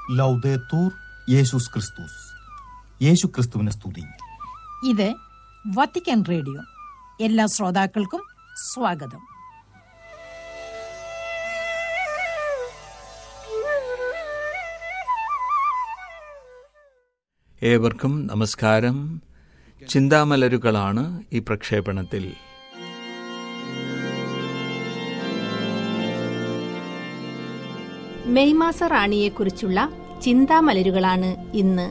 ലൗദേത്തൂർ യേശുസ് ക്രിസ്തുസ് യേശു ക്രിസ്തുവിനെ സ്തുതി ഇത് വത്തിക്കാൻ റേഡിയോ എല്ലാ ശ്രോതാക്കൾക്കും സ്വാഗതം ഏവർക്കും നമസ്കാരം ചിന്താമലരുകളാണ് ഈ പ്രക്ഷേപണത്തിൽ മെയ് മാസ റാണിയെക്കുറിച്ചുള്ള ചിന്താമലരുകളാണ് ഇന്ന്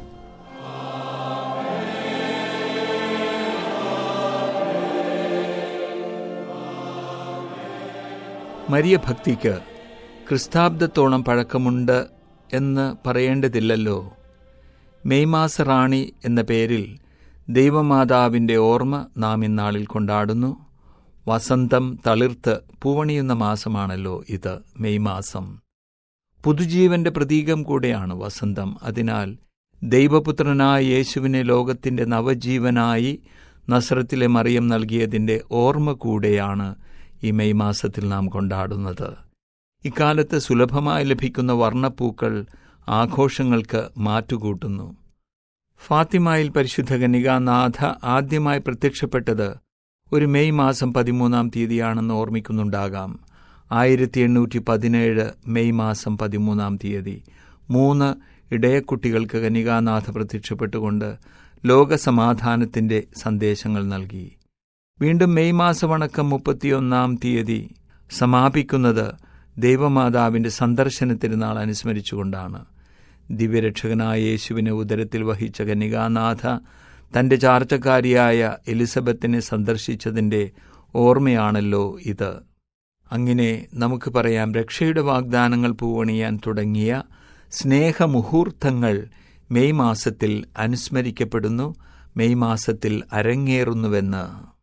മരിയ ഭക്തിക്ക് ക്രിസ്താബ്ദത്തോളം പഴക്കമുണ്ട് എന്ന് പറയേണ്ടതില്ലല്ലോ മെയ് മാസ റാണി എന്ന പേരിൽ ദൈവമാതാവിൻ്റെ ഓർമ്മ നാം ഇന്നാളിൽ കൊണ്ടാടുന്നു വസന്തം തളിർത്ത് പൂവണിയുന്ന മാസമാണല്ലോ ഇത് മെയ് മാസം പുതുജീവന്റെ പ്രതീകം കൂടെയാണ് വസന്തം അതിനാൽ ദൈവപുത്രനായ യേശുവിനെ ലോകത്തിന്റെ നവജീവനായി നസ്രത്തിലെ മറിയം നൽകിയതിന്റെ ഓർമ്മ കൂടെയാണ് ഈ മെയ് മാസത്തിൽ നാം കൊണ്ടാടുന്നത് ഇക്കാലത്ത് സുലഭമായി ലഭിക്കുന്ന വർണ്ണപ്പൂക്കൾ ആഘോഷങ്ങൾക്ക് മാറ്റുകൂട്ടുന്നു ഫാത്തിമായിൽ പരിശുദ്ധ കന്യകാനാഥ ആദ്യമായി പ്രത്യക്ഷപ്പെട്ടത് ഒരു മെയ് മാസം പതിമൂന്നാം തീയതിയാണെന്ന് ഓർമ്മിക്കുന്നുണ്ടാകാം ആയിരത്തി എണ്ണൂറ്റി പതിനേഴ് മെയ് മാസം പതിമൂന്നാം തീയതി മൂന്ന് ഇടയക്കുട്ടികൾക്ക് കനികാനാഥ പ്രത്യക്ഷപ്പെട്ടുകൊണ്ട് ലോകസമാധാനത്തിന്റെ സന്ദേശങ്ങൾ നൽകി വീണ്ടും മെയ് മാസവണക്കം മുപ്പത്തിയൊന്നാം തീയതി സമാപിക്കുന്നത് ദൈവമാതാവിന്റെ സന്ദർശന തിരുനാൾ അനുസ്മരിച്ചുകൊണ്ടാണ് ദിവ്യരക്ഷകനായ യേശുവിനെ ഉദരത്തിൽ വഹിച്ച കനികാനാഥ തന്റെ ചാർച്ചക്കാരിയായ എലിസബത്തിനെ സന്ദർശിച്ചതിന്റെ ഓർമ്മയാണല്ലോ ഇത് അങ്ങനെ നമുക്ക് പറയാം രക്ഷയുടെ വാഗ്ദാനങ്ങൾ പൂവണിയാൻ തുടങ്ങിയ സ്നേഹമുഹൂർത്തങ്ങൾ മെയ് മാസത്തിൽ അനുസ്മരിക്കപ്പെടുന്നു മെയ് മാസത്തിൽ അരങ്ങേറുന്നുവെന്ന്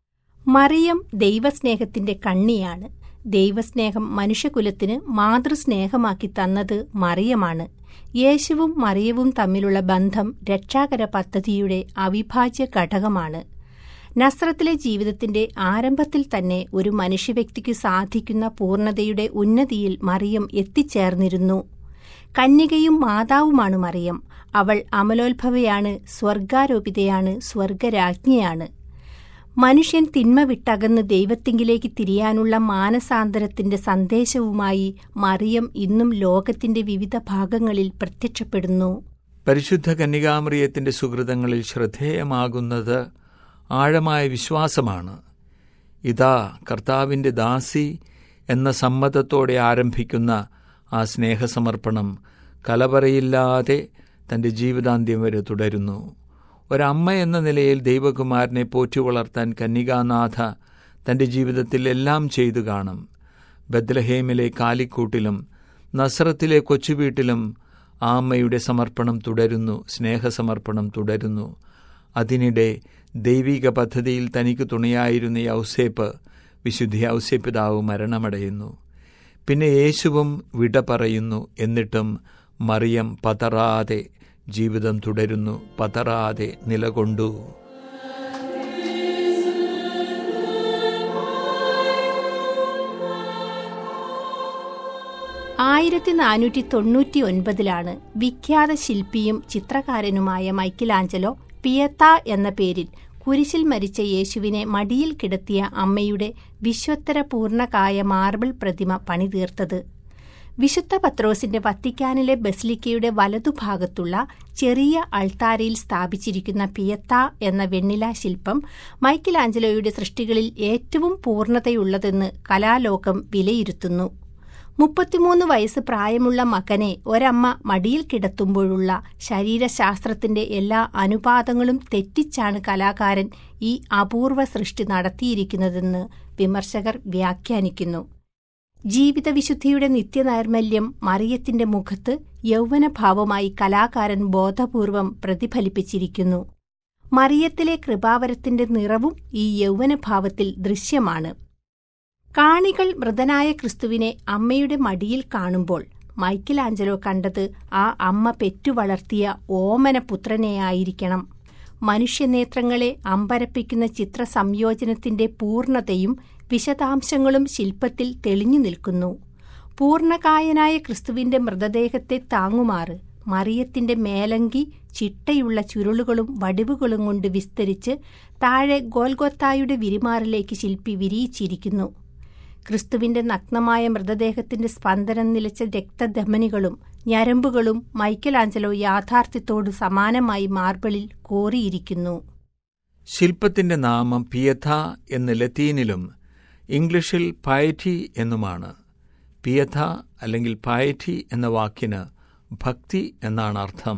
മറിയം ദൈവസ്നേഹത്തിന്റെ കണ്ണിയാണ് ദൈവസ്നേഹം മനുഷ്യകുലത്തിന് മാതൃസ്നേഹമാക്കി തന്നത് മറിയമാണ് യേശുവും മറിയവും തമ്മിലുള്ള ബന്ധം രക്ഷാകര പദ്ധതിയുടെ അവിഭാജ്യ ഘടകമാണ് നസ്രത്തിലെ ജീവിതത്തിന്റെ ആരംഭത്തിൽ തന്നെ ഒരു മനുഷ്യവ്യക്തിക്ക് സാധിക്കുന്ന പൂർണ്ണതയുടെ ഉന്നതിയിൽ മറിയം എത്തിച്ചേർന്നിരുന്നു കന്യകയും മാതാവുമാണ് മറിയം അവൾ അമലോത്ഭവയാണ് സ്വർഗാരോപിതയാണ് സ്വർഗരാജ്ഞിയാണ് മനുഷ്യൻ തിന്മ വിട്ടകന്ന് ദൈവത്തിങ്കിലേക്ക് തിരിയാനുള്ള മാനസാന്തരത്തിന്റെ സന്ദേശവുമായി മറിയം ഇന്നും ലോകത്തിന്റെ വിവിധ ഭാഗങ്ങളിൽ പ്രത്യക്ഷപ്പെടുന്നു പരിശുദ്ധ കന്യകാമറിയത്തിന്റെ സുഹൃതങ്ങളിൽ ശ്രദ്ധേയമാകുന്നത് ആഴമായ വിശ്വാസമാണ് ഇതാ കർത്താവിന്റെ ദാസി എന്ന സമ്മതത്തോടെ ആരംഭിക്കുന്ന ആ സ്നേഹസമർപ്പണം കലവറയില്ലാതെ തന്റെ ജീവിതാന്ത്യം വരെ തുടരുന്നു ഒരമ്മ എന്ന നിലയിൽ ദൈവകുമാരനെ പോറ്റി വളർത്താൻ കന്യകാനാഥ തന്റെ ജീവിതത്തിൽ എല്ലാം ചെയ്തു കാണും ബദ്ലഹേമിലെ കാലിക്കൂട്ടിലും നസ്രത്തിലെ കൊച്ചുവീട്ടിലും ആ അമ്മയുടെ സമർപ്പണം തുടരുന്നു സ്നേഹസമർപ്പണം തുടരുന്നു അതിനിടെ ദൈവിക പദ്ധതിയിൽ തനിക്ക് തുണയായിരുന്ന യൗസേപ്പ് വിശുദ്ധി ഔസേപ്പിതാവ് മരണമടയുന്നു പിന്നെ യേശുവും വിട പറയുന്നു എന്നിട്ടും മറിയം പതറാതെ ജീവിതം തുടരുന്നു പതറാതെ നിലകൊണ്ടു ആയിരത്തി നാനൂറ്റി തൊണ്ണൂറ്റി ഒൻപതിലാണ് വിഖ്യാത ശില്പിയും ചിത്രകാരനുമായ മൈക്കിലാഞ്ചലോ പിയത്ത എന്ന പേരിൽ കുരിശിൽ മരിച്ച യേശുവിനെ മടിയിൽ കിടത്തിയ അമ്മയുടെ വിശ്വത്തര പൂർണ്ണകായ മാർബിൾ പ്രതിമ പണിതീർത്തത് വിശുദ്ധ പത്രോസിന്റെ വത്തിക്കാനിലെ ബസിലിക്കയുടെ വലതുഭാഗത്തുള്ള ചെറിയ അൾത്താരയിൽ സ്ഥാപിച്ചിരിക്കുന്ന പിയത്ത എന്ന വെണ്ണില ശില്പം മൈക്കിലാഞ്ചലോയുടെ സൃഷ്ടികളിൽ ഏറ്റവും പൂർണ്ണതയുള്ളതെന്ന് കലാലോകം വിലയിരുത്തുന്നു മുപ്പത്തിമൂന്ന് വയസ്സ് പ്രായമുള്ള മകനെ ഒരമ്മ മടിയിൽ കിടത്തുമ്പോഴുള്ള ശരീരശാസ്ത്രത്തിന്റെ എല്ലാ അനുപാതങ്ങളും തെറ്റിച്ചാണ് കലാകാരൻ ഈ അപൂർവ സൃഷ്ടി നടത്തിയിരിക്കുന്നതെന്ന് വിമർശകർ വ്യാഖ്യാനിക്കുന്നു ജീവിതവിശുദ്ധിയുടെ നിത്യനൈർമല്യം മറിയത്തിന്റെ മുഖത്ത് യൗവനഭാവമായി കലാകാരൻ ബോധപൂർവം പ്രതിഫലിപ്പിച്ചിരിക്കുന്നു മറിയത്തിലെ കൃപാവരത്തിന്റെ നിറവും ഈ യൗവനഭാവത്തിൽ ദൃശ്യമാണ് കാണികൾ മൃതനായ ക്രിസ്തുവിനെ അമ്മയുടെ മടിയിൽ കാണുമ്പോൾ മൈക്കിലാഞ്ചലോ കണ്ടത് ആ അമ്മ പെറ്റുവളർത്തിയ ഓമന പുത്രനെയായിരിക്കണം മനുഷ്യനേത്രങ്ങളെ അമ്പരപ്പിക്കുന്ന ചിത്ര സംയോജനത്തിന്റെ പൂർണ്ണതയും വിശദാംശങ്ങളും ശില്പത്തിൽ തെളിഞ്ഞു നിൽക്കുന്നു പൂർണ്ണകായനായ ക്രിസ്തുവിന്റെ മൃതദേഹത്തെ താങ്ങുമാറ് മറിയത്തിന്റെ മേലങ്കി ചിട്ടയുള്ള ചുരുളുകളും വടിവുകളും കൊണ്ട് വിസ്തരിച്ച് താഴെ ഗോൽഗൊത്തായുടെ വിരിമാറിലേക്ക് ശില്പി വിരിയിച്ചിരിക്കുന്നു ക്രിസ്തുവിന്റെ നഗ്നമായ മൃതദേഹത്തിന്റെ സ്പന്ദനം നിലച്ച രക്തധമനികളും ഞരമ്പുകളും മൈക്കലാഞ്ചലോ യാഥാർത്ഥ്യത്തോട് സമാനമായി മാർബിളിൽ കോറിയിരിക്കുന്നു ശില്പത്തിന്റെ നാമം പിയഥ എന്ന് ലത്തീനിലും ഇംഗ്ലീഷിൽ പയറ്റി എന്നുമാണ് പിയഥ അല്ലെങ്കിൽ പയറ്റി എന്ന വാക്കിന് ഭക്തി എന്നാണ് അർത്ഥം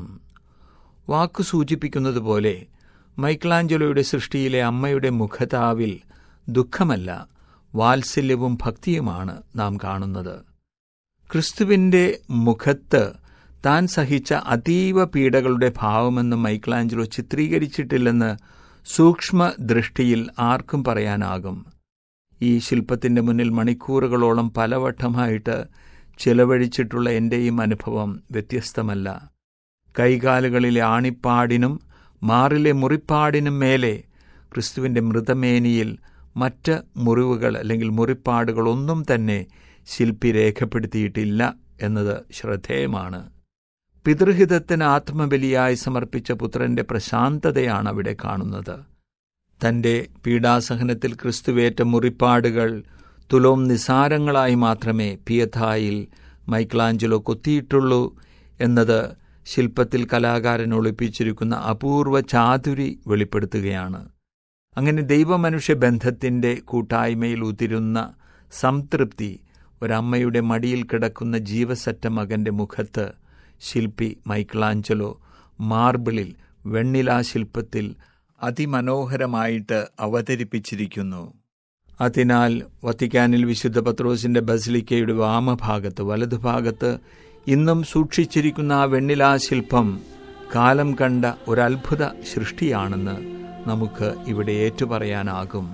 വാക്കു സൂചിപ്പിക്കുന്നത് പോലെ മൈക്കലാഞ്ചലോയുടെ സൃഷ്ടിയിലെ അമ്മയുടെ മുഖതാവിൽ ദുഃഖമല്ല വാത്സല്യവും ഭക്തിയുമാണ് നാം കാണുന്നത് ക്രിസ്തുവിന്റെ മുഖത്ത് താൻ സഹിച്ച അതീവ പീഡകളുടെ ഭാവമെന്ന് മൈക്കലാഞ്ചലോ ചിത്രീകരിച്ചിട്ടില്ലെന്ന് സൂക്ഷ്മ ദൃഷ്ടിയിൽ ആർക്കും പറയാനാകും ഈ ശില്പത്തിന്റെ മുന്നിൽ മണിക്കൂറുകളോളം പലവട്ടമായിട്ട് ചിലവഴിച്ചിട്ടുള്ള എന്റെയും അനുഭവം വ്യത്യസ്തമല്ല കൈകാലുകളിലെ ആണിപ്പാടിനും മാറിലെ മുറിപ്പാടിനും മേലെ ക്രിസ്തുവിന്റെ മൃതമേനിയിൽ മറ്റ് മുറിവുകൾ അല്ലെങ്കിൽ മുറിപ്പാടുകളൊന്നും തന്നെ ശില്പി രേഖപ്പെടുത്തിയിട്ടില്ല എന്നത് ശ്രദ്ധേയമാണ് പിതൃഹിതത്തിന് ആത്മബലിയായി സമർപ്പിച്ച പുത്രന്റെ പ്രശാന്തതയാണ് അവിടെ കാണുന്നത് തന്റെ പീഡാസഹനത്തിൽ ക്രിസ്തുവേറ്റ മുറിപ്പാടുകൾ തുലോം നിസാരങ്ങളായി മാത്രമേ പിയഥായിൽ മൈക്ലാഞ്ചലോ കൊത്തിയിട്ടുള്ളൂ എന്നത് ശില്പത്തിൽ കലാകാരൻ ഒളിപ്പിച്ചിരിക്കുന്ന അപൂർവ ചാതുരി വെളിപ്പെടുത്തുകയാണ് അങ്ങനെ ദൈവമനുഷ്യ ബന്ധത്തിന്റെ കൂട്ടായ്മയിൽ ഉതിരുന്ന സംതൃപ്തി ഒരമ്മയുടെ മടിയിൽ കിടക്കുന്ന ജീവസറ്റ മകന്റെ മുഖത്ത് ശില്പി മൈക്കിളാഞ്ചലോ മാർബിളിൽ വെണ്ണിലാ ശില്പത്തിൽ അതിമനോഹരമായിട്ട് അവതരിപ്പിച്ചിരിക്കുന്നു അതിനാൽ വത്തിക്കാനിൽ വിശുദ്ധ പത്രോസിന്റെ ബസിലിക്കയുടെ വാമഭാഗത്ത് വലതുഭാഗത്ത് ഇന്നും സൂക്ഷിച്ചിരിക്കുന്ന ആ വെണ്ണിലാ ശില്പം കാലം കണ്ട ഒരത്ഭുത സൃഷ്ടിയാണെന്ന് നമുക്ക് ഇവിടെ ഏറ്റുപറയാനാകും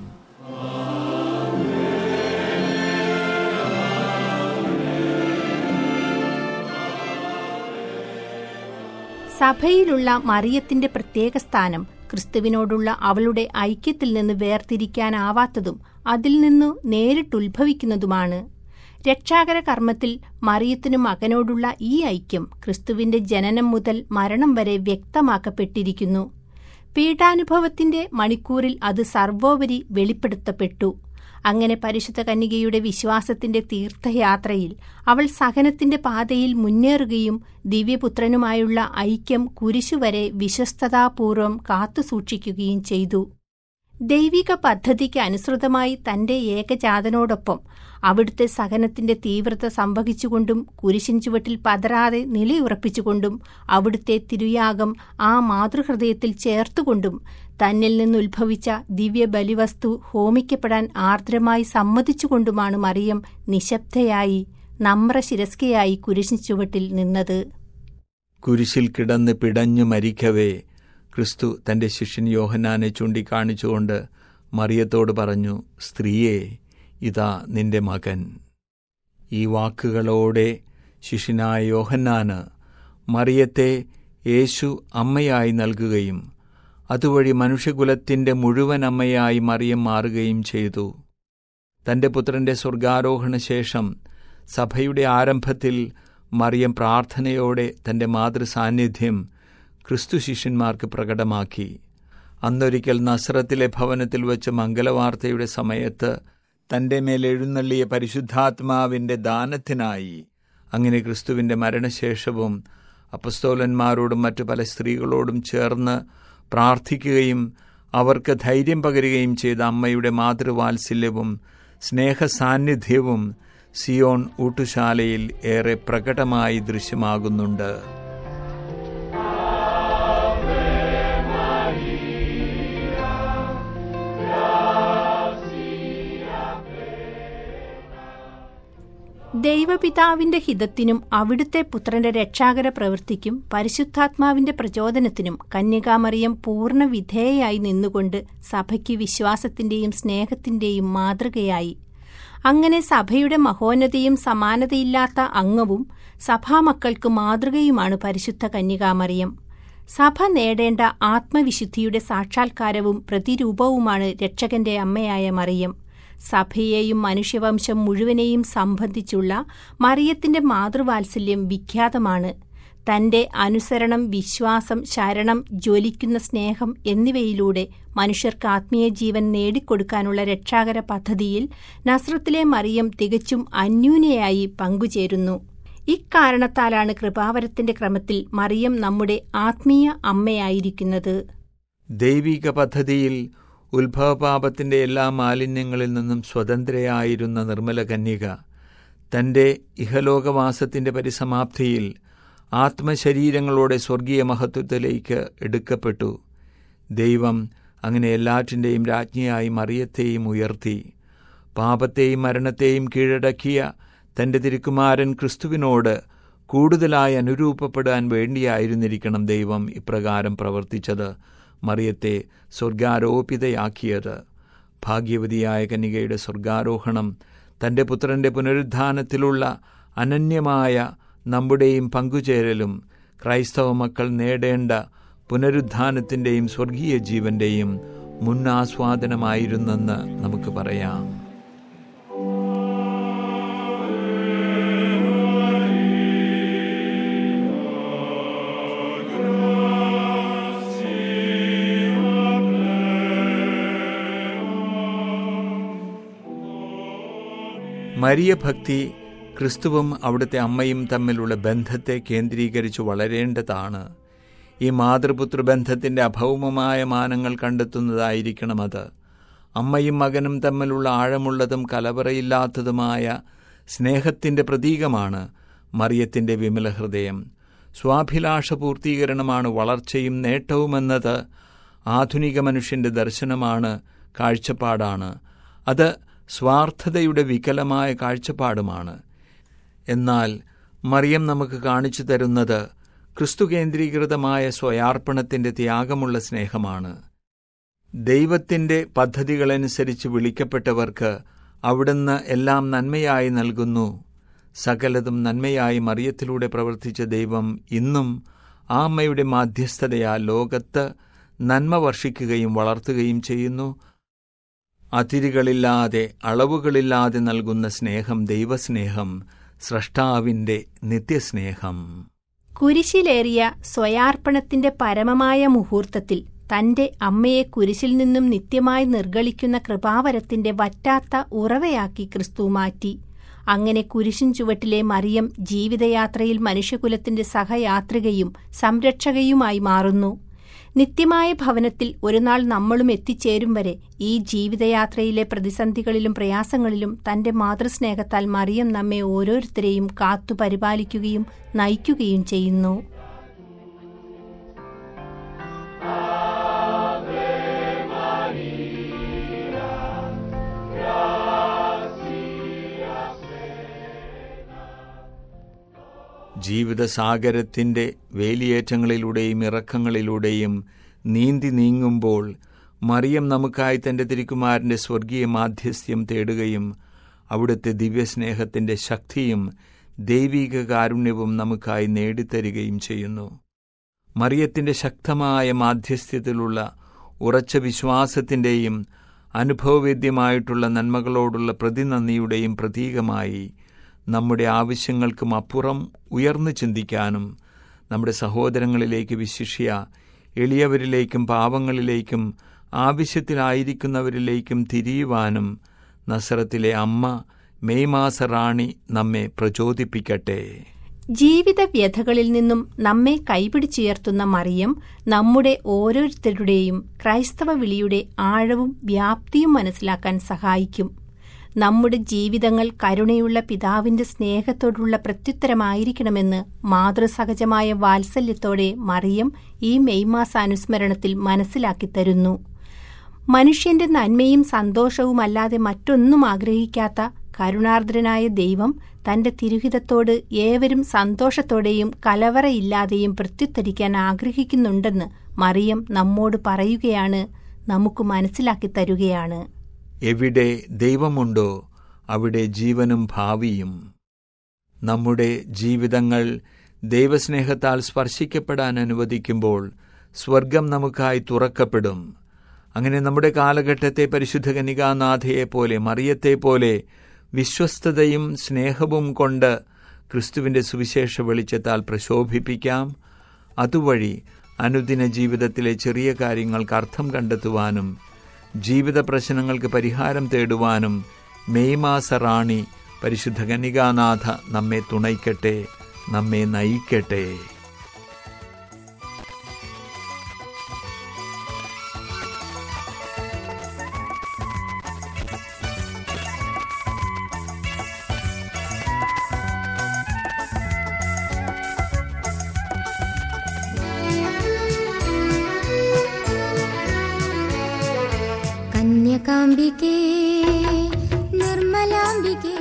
സഭയിലുള്ള മറിയത്തിന്റെ പ്രത്യേക സ്ഥാനം ക്രിസ്തുവിനോടുള്ള അവളുടെ ഐക്യത്തിൽ നിന്ന് വേർതിരിക്കാനാവാത്തതും അതിൽ നിന്നു നേരിട്ടുത്ഭവിക്കുന്നതുമാണ് രക്ഷാകര കർമ്മത്തിൽ മറിയത്തിനു മകനോടുള്ള ഈ ഐക്യം ക്രിസ്തുവിന്റെ ജനനം മുതൽ മരണം വരെ വ്യക്തമാക്കപ്പെട്ടിരിക്കുന്നു പീഡാനുഭവത്തിന്റെ മണിക്കൂറിൽ അത് സർവോപരി വെളിപ്പെടുത്തപ്പെട്ടു അങ്ങനെ പരിശുദ്ധ കന്യകയുടെ വിശ്വാസത്തിന്റെ തീർത്ഥയാത്രയിൽ അവൾ സഹനത്തിന്റെ പാതയിൽ മുന്നേറുകയും ദിവ്യപുത്രനുമായുള്ള ഐക്യം കുരിശുവരെ വിശ്വസ്തതാപൂർവം കാത്തുസൂക്ഷിക്കുകയും ചെയ്തു ദൈവിക പദ്ധതിക്ക് അനുസൃതമായി തന്റെ ഏകജാതനോടൊപ്പം അവിടുത്തെ സഹനത്തിന്റെ തീവ്രത സംവഹിച്ചുകൊണ്ടും കുരിശിൻ ചുവട്ടിൽ പതറാതെ നിലയുറപ്പിച്ചുകൊണ്ടും അവിടുത്തെ തിരുയാഗം ആ മാതൃഹൃദയത്തിൽ ചേർത്തുകൊണ്ടും തന്നിൽ നിന്നുത്ഭവിച്ച ദിവ്യ ബലിവസ്തു ഹോമിക്കപ്പെടാൻ ആർദ്രമായി സമ്മതിച്ചുകൊണ്ടുമാണ് മറിയം നിശബ്ദയായി നമ്രശിരസ്കയായി കുരിശിൻ ചുവട്ടിൽ നിന്നത് കുരിശിൽ കിടന്ന് പിടഞ്ഞു മരിക്കവേ ക്രിസ്തു തന്റെ ശിഷ്യൻ യോഹന്നാനെ ചൂണ്ടിക്കാണിച്ചുകൊണ്ട് മറിയത്തോട് പറഞ്ഞു സ്ത്രീയെ ഇതാ നിന്റെ മകൻ ഈ വാക്കുകളോടെ ശിഷ്യനായ യോഹന്നാന് മറിയത്തെ യേശു അമ്മയായി നൽകുകയും അതുവഴി മനുഷ്യകുലത്തിന്റെ മുഴുവൻ അമ്മയായി മറിയം മാറുകയും ചെയ്തു തന്റെ പുത്രന്റെ സ്വർഗാരോഹണ ശേഷം സഭയുടെ ആരംഭത്തിൽ മറിയം പ്രാർത്ഥനയോടെ തന്റെ മാതൃസാന്നിധ്യം ക്രിസ്തു ശിഷ്യന്മാർക്ക് പ്രകടമാക്കി അന്നൊരിക്കൽ നസ്രത്തിലെ ഭവനത്തിൽ വെച്ച് മംഗലവാർത്തയുടെ സമയത്ത് തന്റെ മേൽ എഴുന്നള്ളിയ പരിശുദ്ധാത്മാവിന്റെ ദാനത്തിനായി അങ്ങനെ ക്രിസ്തുവിന്റെ മരണശേഷവും അപ്പസ്തോലന്മാരോടും മറ്റു പല സ്ത്രീകളോടും ചേർന്ന് പ്രാർത്ഥിക്കുകയും അവർക്ക് ധൈര്യം പകരുകയും ചെയ്ത അമ്മയുടെ മാതൃവാത്സല്യവും സ്നേഹസാന്നിധ്യവും സിയോൺ ഊട്ടുശാലയിൽ ഏറെ പ്രകടമായി ദൃശ്യമാകുന്നുണ്ട് ദൈവപിതാവിന്റെ ഹിതത്തിനും അവിടുത്തെ പുത്രന്റെ രക്ഷാകര പ്രവൃത്തിക്കും പരിശുദ്ധാത്മാവിന്റെ പ്രചോദനത്തിനും കന്യകാമറിയം പൂർണ്ണ വിധേയയായി നിന്നുകൊണ്ട് സഭയ്ക്ക് വിശ്വാസത്തിന്റെയും സ്നേഹത്തിന്റെയും മാതൃകയായി അങ്ങനെ സഭയുടെ മഹോന്നതയും സമാനതയില്ലാത്ത അംഗവും സഭാമക്കൾക്ക് മാതൃകയുമാണ് പരിശുദ്ധ കന്യകാമറിയം സഭ നേടേണ്ട ആത്മവിശുദ്ധിയുടെ സാക്ഷാത്കാരവും പ്രതിരൂപവുമാണ് രക്ഷകന്റെ അമ്മയായ മറിയം സഭയെയും മനുഷ്യവംശം മുഴുവനെയും സംബന്ധിച്ചുള്ള മറിയത്തിന്റെ മാതൃവാത്സല്യം വിഖ്യാതമാണ് തന്റെ അനുസരണം വിശ്വാസം ശരണം ജ്വലിക്കുന്ന സ്നേഹം എന്നിവയിലൂടെ മനുഷ്യർക്ക് ആത്മീയ ജീവൻ നേടിക്കൊടുക്കാനുള്ള രക്ഷാകര പദ്ധതിയിൽ നസ്രത്തിലെ മറിയം തികച്ചും അന്യൂനയായി പങ്കുചേരുന്നു ഇക്കാരണത്താലാണ് കൃപാവരത്തിന്റെ ക്രമത്തിൽ മറിയം നമ്മുടെ ആത്മീയ അമ്മയായിരിക്കുന്നത് ദൈവിക പദ്ധതിയിൽ ഉത്ഭവപാപത്തിന്റെ എല്ലാ മാലിന്യങ്ങളിൽ നിന്നും സ്വതന്ത്രയായിരുന്ന നിർമ്മല കന്യക തന്റെ ഇഹലോകവാസത്തിന്റെ പരിസമാപ്തിയിൽ ആത്മശരീരങ്ങളോടെ സ്വർഗീയ മഹത്വത്തിലേക്ക് എടുക്കപ്പെട്ടു ദൈവം അങ്ങനെ എല്ലാറ്റിൻ്റെയും രാജ്ഞിയായി മറിയത്തെയും ഉയർത്തി പാപത്തെയും മരണത്തെയും കീഴടക്കിയ തന്റെ തിരുക്കുമാരൻ ക്രിസ്തുവിനോട് കൂടുതലായി അനുരൂപപ്പെടാൻ വേണ്ടിയായിരുന്നിരിക്കണം ദൈവം ഇപ്രകാരം പ്രവർത്തിച്ചത് മറിയത്തെ സ്വർഗാരോപിതയാക്കിയത് ഭാഗ്യവതിയായ കന്യകയുടെ സ്വർഗാരോഹണം തന്റെ പുത്രന്റെ പുനരുദ്ധാനത്തിലുള്ള അനന്യമായ നമ്മുടെയും പങ്കുചേരലും ക്രൈസ്തവ മക്കൾ നേടേണ്ട പുനരുദ്ധാനത്തിന്റെയും സ്വർഗീയ ജീവന്റെയും മുന്നാസ്വാദനമായിരുന്നെന്ന് നമുക്ക് പറയാം മരിയ ഭക്തി ക്രിസ്തുവും അവിടുത്തെ അമ്മയും തമ്മിലുള്ള ബന്ധത്തെ കേന്ദ്രീകരിച്ച് വളരേണ്ടതാണ് ഈ മാതൃപുത്ര ബന്ധത്തിന്റെ അഭൗമമായ മാനങ്ങൾ കണ്ടെത്തുന്നതായിരിക്കണം അത് അമ്മയും മകനും തമ്മിലുള്ള ആഴമുള്ളതും കലവറയില്ലാത്തതുമായ സ്നേഹത്തിന്റെ പ്രതീകമാണ് മറിയത്തിന്റെ വിമല ഹൃദയം സ്വാഭിലാഷ പൂർത്തീകരണമാണ് വളർച്ചയും നേട്ടവുമെന്നത് ആധുനിക മനുഷ്യന്റെ ദർശനമാണ് കാഴ്ചപ്പാടാണ് അത് സ്വാർത്ഥതയുടെ വികലമായ കാഴ്ചപ്പാടുമാണ് എന്നാൽ മറിയം നമുക്ക് കാണിച്ചു തരുന്നത് ക്രിസ്തു കേന്ദ്രീകൃതമായ സ്വയാർപ്പണത്തിന്റെ ത്യാഗമുള്ള സ്നേഹമാണ് ദൈവത്തിന്റെ പദ്ധതികളനുസരിച്ച് വിളിക്കപ്പെട്ടവർക്ക് അവിടുന്ന് എല്ലാം നന്മയായി നൽകുന്നു സകലതും നന്മയായി മറിയത്തിലൂടെ പ്രവർത്തിച്ച ദൈവം ഇന്നും ആ അമ്മയുടെ മാധ്യസ്ഥതയാൽ ലോകത്ത് നന്മ വർഷിക്കുകയും വളർത്തുകയും ചെയ്യുന്നു അതിരുകളില്ലാതെ അളവുകളില്ലാതെ നൽകുന്ന സ്നേഹം ദൈവസ്നേഹം സ്രഷ്ടാവിന്റെ നിത്യസ്നേഹം കുരിശിലേറിയ സ്വയാർപ്പണത്തിന്റെ പരമമായ മുഹൂർത്തത്തിൽ തന്റെ അമ്മയെ കുരിശിൽ നിന്നും നിത്യമായി നിർഗളിക്കുന്ന കൃപാവരത്തിന്റെ വറ്റാത്ത ഉറവയാക്കി ക്രിസ്തു മാറ്റി അങ്ങനെ കുരിശിൻ ചുവട്ടിലെ മറിയം ജീവിതയാത്രയിൽ മനുഷ്യകുലത്തിന്റെ സഹയാത്രികയും സംരക്ഷകയുമായി മാറുന്നു നിത്യമായ ഭവനത്തിൽ ഒരുനാൾ നമ്മളും എത്തിച്ചേരും വരെ ഈ ജീവിതയാത്രയിലെ പ്രതിസന്ധികളിലും പ്രയാസങ്ങളിലും തന്റെ മാതൃസ്നേഹത്താൽ മറിയം നമ്മെ ഓരോരുത്തരെയും കാത്തു പരിപാലിക്കുകയും നയിക്കുകയും ചെയ്യുന്നു ജീവിതസാഗരത്തിന്റെ വേലിയേറ്റങ്ങളിലൂടെയും ഇറക്കങ്ങളിലൂടെയും നീന്തി നീങ്ങുമ്പോൾ മറിയം നമുക്കായി തന്റെ തിരുക്കുമാരന്റെ സ്വർഗീയ മാധ്യസ്ഥ്യം തേടുകയും അവിടുത്തെ ദിവ്യസ്നേഹത്തിന്റെ ശക്തിയും ദൈവിക കാരുണ്യവും നമുക്കായി നേടിത്തരികയും ചെയ്യുന്നു മറിയത്തിന്റെ ശക്തമായ മാധ്യസ്ഥ്യത്തിലുള്ള ഉറച്ച വിശ്വാസത്തിന്റെയും അനുഭവവേദ്യമായിട്ടുള്ള നന്മകളോടുള്ള പ്രതിനന്ദിയുടെയും പ്രതീകമായി നമ്മുടെ ആവശ്യങ്ങൾക്കും അപ്പുറം ഉയർന്നു ചിന്തിക്കാനും നമ്മുടെ സഹോദരങ്ങളിലേക്ക് വിശിഷ്യ എളിയവരിലേക്കും പാവങ്ങളിലേക്കും ആവശ്യത്തിലായിരിക്കുന്നവരിലേക്കും തിരിയുവാനും നസറത്തിലെ അമ്മ മെയ് മാസ റാണി നമ്മെ പ്രചോദിപ്പിക്കട്ടെ ജീവിത വ്യഥകളിൽ നിന്നും നമ്മെ കൈപിടിച്ചുയർത്തുന്ന മറിയം നമ്മുടെ ഓരോരുത്തരുടെയും ക്രൈസ്തവ വിളിയുടെ ആഴവും വ്യാപ്തിയും മനസ്സിലാക്കാൻ സഹായിക്കും നമ്മുടെ ജീവിതങ്ങൾ കരുണയുള്ള പിതാവിന്റെ സ്നേഹത്തോടുള്ള പ്രത്യുത്തരമായിരിക്കണമെന്ന് മാതൃസഹജമായ വാത്സല്യത്തോടെ മറിയം ഈ മെയ് മാസ അനുസ്മരണത്തിൽ മനസ്സിലാക്കിത്തരുന്നു മനുഷ്യന്റെ നന്മയും സന്തോഷവുമല്ലാതെ മറ്റൊന്നും ആഗ്രഹിക്കാത്ത കരുണാർദ്രനായ ദൈവം തന്റെ തിരുഹിതത്തോട് ഏവരും സന്തോഷത്തോടെയും കലവറയില്ലാതെയും പ്രത്യുത്തരിക്കാൻ ആഗ്രഹിക്കുന്നുണ്ടെന്ന് മറിയം നമ്മോട് പറയുകയാണ് നമുക്ക് മനസ്സിലാക്കി തരുകയാണ് എവിടെ ദൈവമുണ്ടോ അവിടെ ജീവനും ഭാവിയും നമ്മുടെ ജീവിതങ്ങൾ ദൈവസ്നേഹത്താൽ സ്പർശിക്കപ്പെടാൻ അനുവദിക്കുമ്പോൾ സ്വർഗം നമുക്കായി തുറക്കപ്പെടും അങ്ങനെ നമ്മുടെ കാലഘട്ടത്തെ പരിശുദ്ധ കനികാനാഥയെ പോലെ മറിയത്തെ പോലെ വിശ്വസ്തതയും സ്നേഹവും കൊണ്ട് ക്രിസ്തുവിൻ്റെ സുവിശേഷ വെളിച്ചത്താൽ പ്രശോഭിപ്പിക്കാം അതുവഴി അനുദിന ജീവിതത്തിലെ ചെറിയ കാര്യങ്ങൾക്ക് അർത്ഥം കണ്ടെത്തുവാനും ജീവിത പ്രശ്നങ്ങൾക്ക് പരിഹാരം തേടുവാനും മെയ് മാസ റാണി പരിശുദ്ധ കന്യകാനാഥ നമ്മെ തുണയ്ക്കട്ടെ നമ്മെ നയിക്കട്ടെ കന്യകാംബികേ നിർമ്മലാംബികേ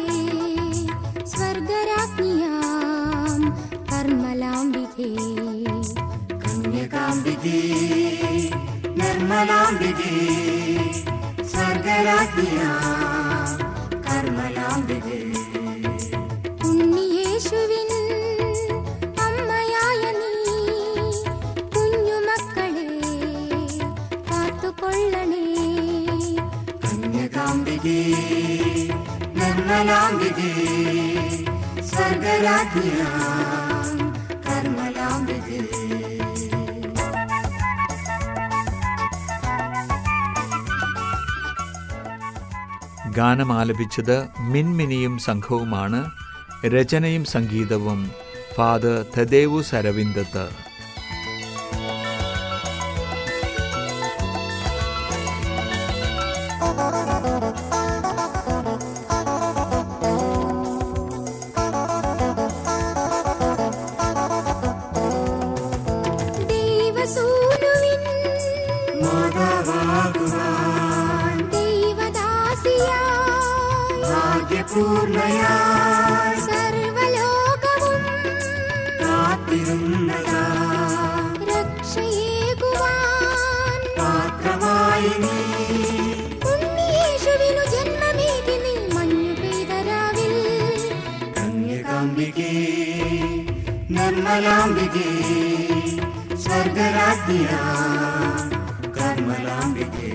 സ്വർഗരാജ്ഞിയാം കർമ്മലാംബികേ കന്യകാംബികേ നിർമ്മലാംബികേ സ്വർഗരാജ്ഞിയാ കർമ്മലാംബികേ ഉണ്ണിയേശുവിൻ അമ്മയായ നീ കുഞ്ഞുമക്കളെ കാത്തുകൊള്ളണേ കന്യകാംബികേ നിർമ്മലാംബികേ സ്വർഗരാജ്ഞിയാ കർമ്മലാംബികേ ഗാനം ആലപിച്ചത് മിൻമിനിയും സംഘവുമാണ് രചനയും സംഗീതവും ഫാദർ തദേവു സരവിന്ദത്ത് ദൈവസൂനുവിൻ മാതാവാകുവാൻ ദൈവദാസിയായി ഭാഗ്യപൂർണയായി സർവലോകവും കാത്തിരുന്നതാ രക്ഷയേകുവാൻ പാത്രമായി നീ ഉണ്ണിയേശുവിനു ജന്മമേകി നീ മഞ്ഞു പെയ്തരാവിൽ കന്യകാംബികേ നിർമ്മലാംബികേ സ്വർഗരാജ്ഞിയാ കർമ്മലാംബികേ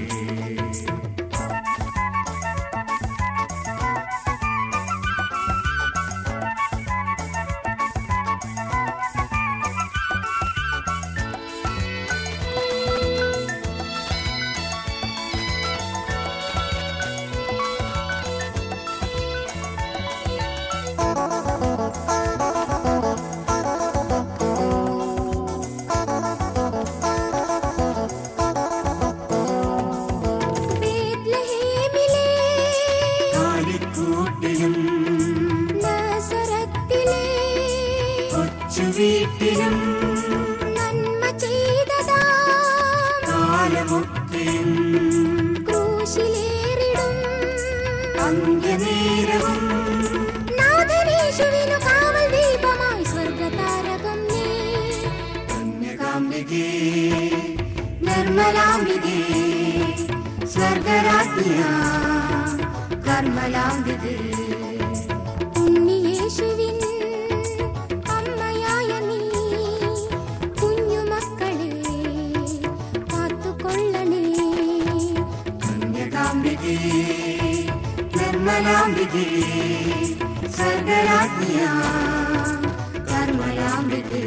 ബേത്ലഹേമിലെ കാലിക്കൂട്ടിലും നസറത്തിലെ കൊച്ചു വീട്ടിലും നന്മ ചെയ്തതാ കാലമൊക്കെയും ക്രൂശിലേറിടും അന്ത്യനേരവും നാഥനേശുവിനു കാവൽ ദീപമായി സ്വർഗതാരകം നീ കന്യകാംബികേ നിർമ്മലാംബികേ സ്വർഗരാജ്ഞിയാ കർമ്മലാംബികേ ഉണ്ണിയേശുവിൻ അമ്മയായ നീ കുഞ്ഞുമക്കളെ കാത്തുകൊള്ളണേ കന്യകാംബികേ നിർമ്മലാംബികേ സ്വർഗരാജ്ഞിയാ കർമ്മലാംബികേ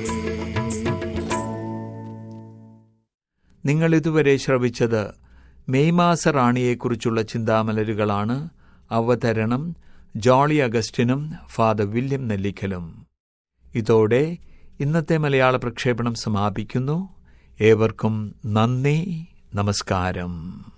നിങ്ങൾ ഇതുവരെ ശ്രവിച്ചത് മെയ് മാസ റാണിയെക്കുറിച്ചുള്ള ചിന്താമലരുകളാണ് അവതരണം ജോളി അഗസ്റ്റിനും ഫാദർ വില്യം നെല്ലിക്കലും ഇതോടെ ഇന്നത്തെ മലയാള പ്രക്ഷേപണം സമാപിക്കുന്നു ഏവർക്കും നന്ദി നമസ്കാരം